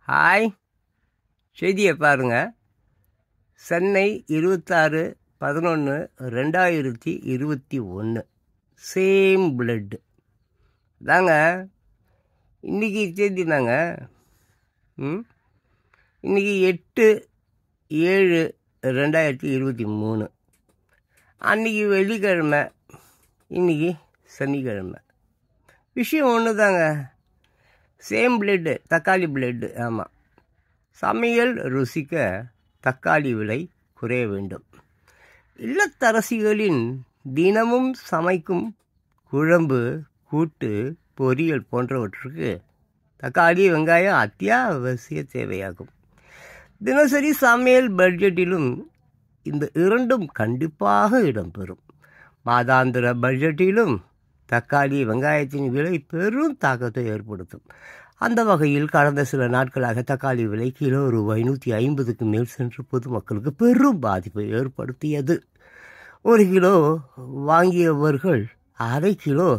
hi செய்தியை பாருங்க சென்னை இருபத்தாறு பதினொன்று ரெண்டாயிரத்தி இருபத்தி ஒன்று சேம் பிளட் தாங்க இன்றைக்கி செய்தி தாங்க ம் இன்றைக்கி எட்டு ஏழு ரெண்டாயிரத்தி இருபத்தி மூணு அன்றைக்கி வெள்ளிக்கிழமை இன்றைக்கி சனிக்கிழமை விஷயம் ஒன்று தாங்க சேம் பிளட்டு தக்காளி பிளட்டு ஆமாம் சமையல் ருசிக்க தக்காளி விலை குறைய வேண்டும் இல்லத்தரசிகளின் தினமும் சமைக்கும் குழம்பு கூட்டு பொரியல் போன்றவற்றுக்கு தக்காளி வெங்காயம் அத்தியாவசிய தேவையாகும் தினசரி சமையல் பட்ஜெட்டிலும் இந்த இரண்டும் கண்டிப்பாக இடம்பெறும் மாதாந்திர பட்ஜெட்டிலும் தக்காளி வெங்காயத்தின் விலை பெரும் தாக்கத்தை ஏற்படுத்தும் அந்த வகையில் கடந்த சில நாட்களாக தக்காளி விலை கிலோ ரூபாய் நூற்றி ஐம்பதுக்கு மேல் சென்று பொதுமக்களுக்கு பெரும் பாதிப்பை ஏற்படுத்தியது ஒரு கிலோ வாங்கியவர்கள் அரை கிலோ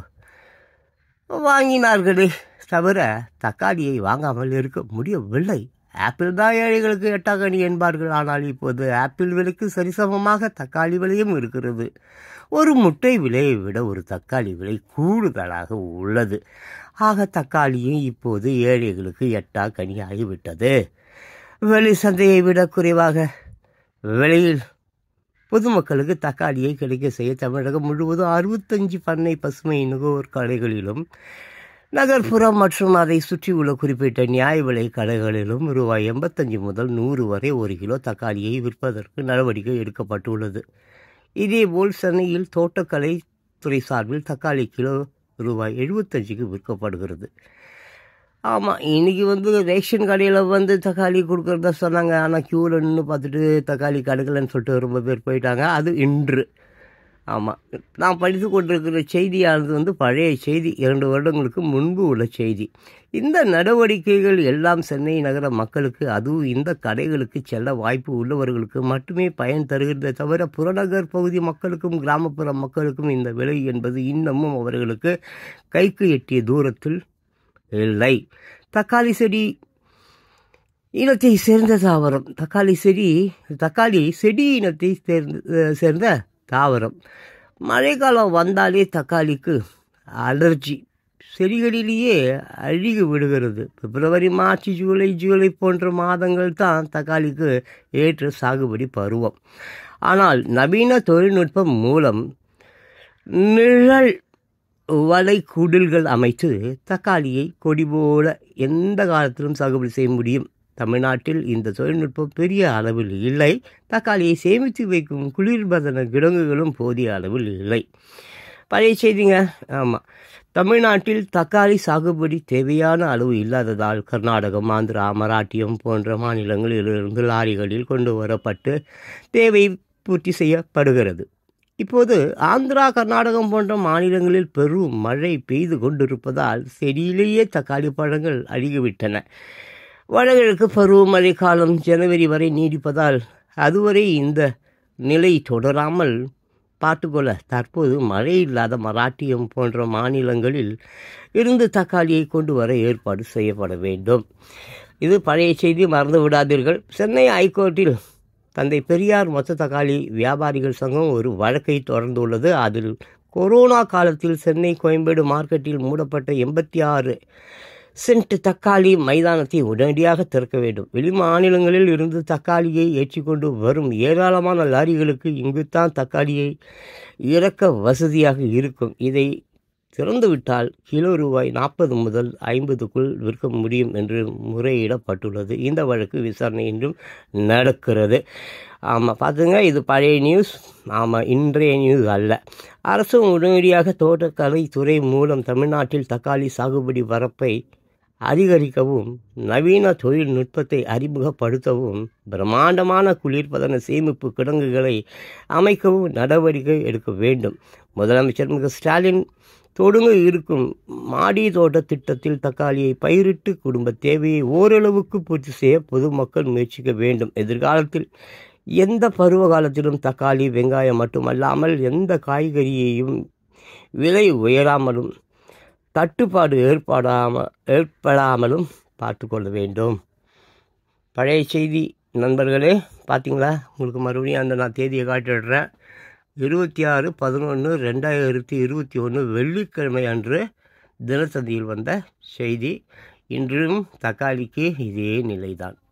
வாங்கினார்களே தவிர தக்காளியை வாங்காமல் இருக்க முடியவில்லை ஆப்பிள் தான் ஏழைகளுக்கு எட்டாக்கணி என்பார்கள் ஆனால் இப்போது ஆப்பிள் விலைக்கு சரிசமமாக தக்காளி விலையும் இருக்கிறது ஒரு முட்டை விலையை விட ஒரு தக்காளி விலை கூடுதலாக உள்ளது ஆக தக்காளியும் இப்போது ஏழைகளுக்கு எட்டா கனி ஆகிவிட்டது வெளி சந்தையை விட குறைவாக விலையில் பொதுமக்களுக்கு தக்காளியை கிடைக்க செய்ய தமிழகம் முழுவதும் அறுபத்தஞ்சு பண்ணை பசுமை நுகர்வோர் கடைகளிலும் நகர்ப்புறம் மற்றும் அதை சுற்றியுள்ள குறிப்பிட்ட நியாய விலை கடைகளிலும் ரூபாய் எண்பத்தஞ்சு முதல் நூறு வரை ஒரு கிலோ தக்காளியை விற்பதற்கு நடவடிக்கை எடுக்கப்பட்டுள்ளது இதேபோல் சென்னையில் தோட்டக்கலை துறை சார்பில் தக்காளி கிலோ ரூபாய் எழுபத்தஞ்சுக்கு விற்கப்படுகிறது ஆமாம் இன்றைக்கி வந்து ரேஷன் கடையில் வந்து தக்காளி கொடுக்குறதா சொன்னாங்க ஆனால் க்யூவில் நின்று பார்த்துட்டு தக்காளி கிடைக்கலன்னு சொல்லிட்டு ரொம்ப பேர் போயிட்டாங்க அது இன்று ஆமாம் நான் படித்து கொண்டிருக்கிற செய்தியானது வந்து பழைய செய்தி இரண்டு வருடங்களுக்கு முன்பு உள்ள செய்தி இந்த நடவடிக்கைகள் எல்லாம் சென்னை நகர மக்களுக்கு அதுவும் இந்த கடைகளுக்கு செல்ல வாய்ப்பு உள்ளவர்களுக்கு மட்டுமே பயன் தருகிறதே தவிர புறநகர் பகுதி மக்களுக்கும் கிராமப்புற மக்களுக்கும் இந்த விலை என்பது இன்னமும் அவர்களுக்கு கைக்கு எட்டிய தூரத்தில் இல்லை தக்காளி செடி இனத்தை சேர்ந்த தாவரம் தக்காளி செடி தக்காளி செடி இனத்தை சேர்ந்த சேர்ந்த தாவரம் மழைக்காலம் வந்தாலே தக்காளிக்கு அலர்ஜி செடிகளிலேயே அழுகி விடுகிறது பிப்ரவரி மார்ச் ஜூலை ஜூலை போன்ற மாதங்கள் தான் தக்காளிக்கு ஏற்ற சாகுபடி பருவம் ஆனால் நவீன தொழில்நுட்பம் மூலம் நிழல் வலை குடில்கள் அமைத்து தக்காளியை கொடி போல எந்த காலத்திலும் சாகுபடி செய்ய முடியும் தமிழ்நாட்டில் இந்த தொழில்நுட்பம் பெரிய அளவில் இல்லை தக்காளியை சேமித்து வைக்கும் குளிர்பதன கிடங்குகளும் போதிய அளவில் இல்லை பழைய செய்திங்க ஆமாம் தமிழ்நாட்டில் தக்காளி சாகுபடி தேவையான அளவு இல்லாததால் கர்நாடகம் ஆந்திரா மராட்டியம் போன்ற மாநிலங்களிலிருந்து லாரிகளில் கொண்டு வரப்பட்டு தேவை பூர்த்தி செய்யப்படுகிறது இப்போது ஆந்திரா கர்நாடகம் போன்ற மாநிலங்களில் பெரும் மழை பெய்து கொண்டிருப்பதால் செடியிலேயே தக்காளி பழங்கள் அழுகிவிட்டன வடகிழக்கு பருவமழை காலம் ஜனவரி வரை நீடிப்பதால் அதுவரை இந்த நிலை தொடராமல் பார்த்துக்கொள்ள தற்போது மழை இல்லாத மராட்டியம் போன்ற மாநிலங்களில் இருந்து தக்காளியை கொண்டு வர ஏற்பாடு செய்யப்பட வேண்டும் இது பழைய செய்தி மறந்து விடாதீர்கள் சென்னை ஹைகோர்ட்டில் தந்தை பெரியார் மொத்த தக்காளி வியாபாரிகள் சங்கம் ஒரு வழக்கை தொடர்ந்துள்ளது அதில் கொரோனா காலத்தில் சென்னை கோயம்பேடு மார்க்கெட்டில் மூடப்பட்ட எண்பத்தி ஆறு சென்ட் தக்காளி மைதானத்தை உடனடியாக திறக்க வேண்டும் வெளி மாநிலங்களில் இருந்து தக்காளியை ஏற்றிக்கொண்டு வரும் ஏராளமான லாரிகளுக்கு இங்குத்தான் தக்காளியை இறக்க வசதியாக இருக்கும் இதை திறந்துவிட்டால் கிலோ ரூபாய் நாற்பது முதல் ஐம்பதுக்குள் விற்க முடியும் என்று முறையிடப்பட்டுள்ளது இந்த வழக்கு விசாரணை இன்றும் நடக்கிறது ஆமாம் பார்த்துங்க இது பழைய நியூஸ் ஆமாம் இன்றைய நியூஸ் அல்ல அரசு உடனடியாக தோட்டக்கலை துறை மூலம் தமிழ்நாட்டில் தக்காளி சாகுபடி வரப்பை அதிகரிக்கவும் நவீன தொழில்நுட்பத்தை அறிமுகப்படுத்தவும் பிரம்மாண்டமான குளிர்பதன சேமிப்பு கிடங்குகளை அமைக்கவும் நடவடிக்கை எடுக்க வேண்டும் முதலமைச்சர் மிக ஸ்டாலின் தொடங்க இருக்கும் மாடி தோட்ட திட்டத்தில் தக்காளியை பயிரிட்டு குடும்ப தேவையை ஓரளவுக்கு பூர்த்தி செய்ய பொதுமக்கள் முயற்சிக்க வேண்டும் எதிர்காலத்தில் எந்த பருவ காலத்திலும் தக்காளி வெங்காயம் மட்டுமல்லாமல் எந்த காய்கறியையும் விலை உயராமலும் தட்டுப்பாடு ஏற்படாம ஏற்படாமலும் பார்த்து கொள்ள வேண்டும் பழைய செய்தி நண்பர்களே பார்த்தீங்களா உங்களுக்கு மறுபடியும் அந்த நான் தேதியை காட்டிடுறேன் இருபத்தி ஆறு பதினொன்று ரெண்டாயிரத்தி இருபத்தி ஒன்று வெள்ளிக்கிழமை அன்று தினத்தந்தியில் வந்த செய்தி இன்றும் தக்காளிக்கு இதே நிலைதான்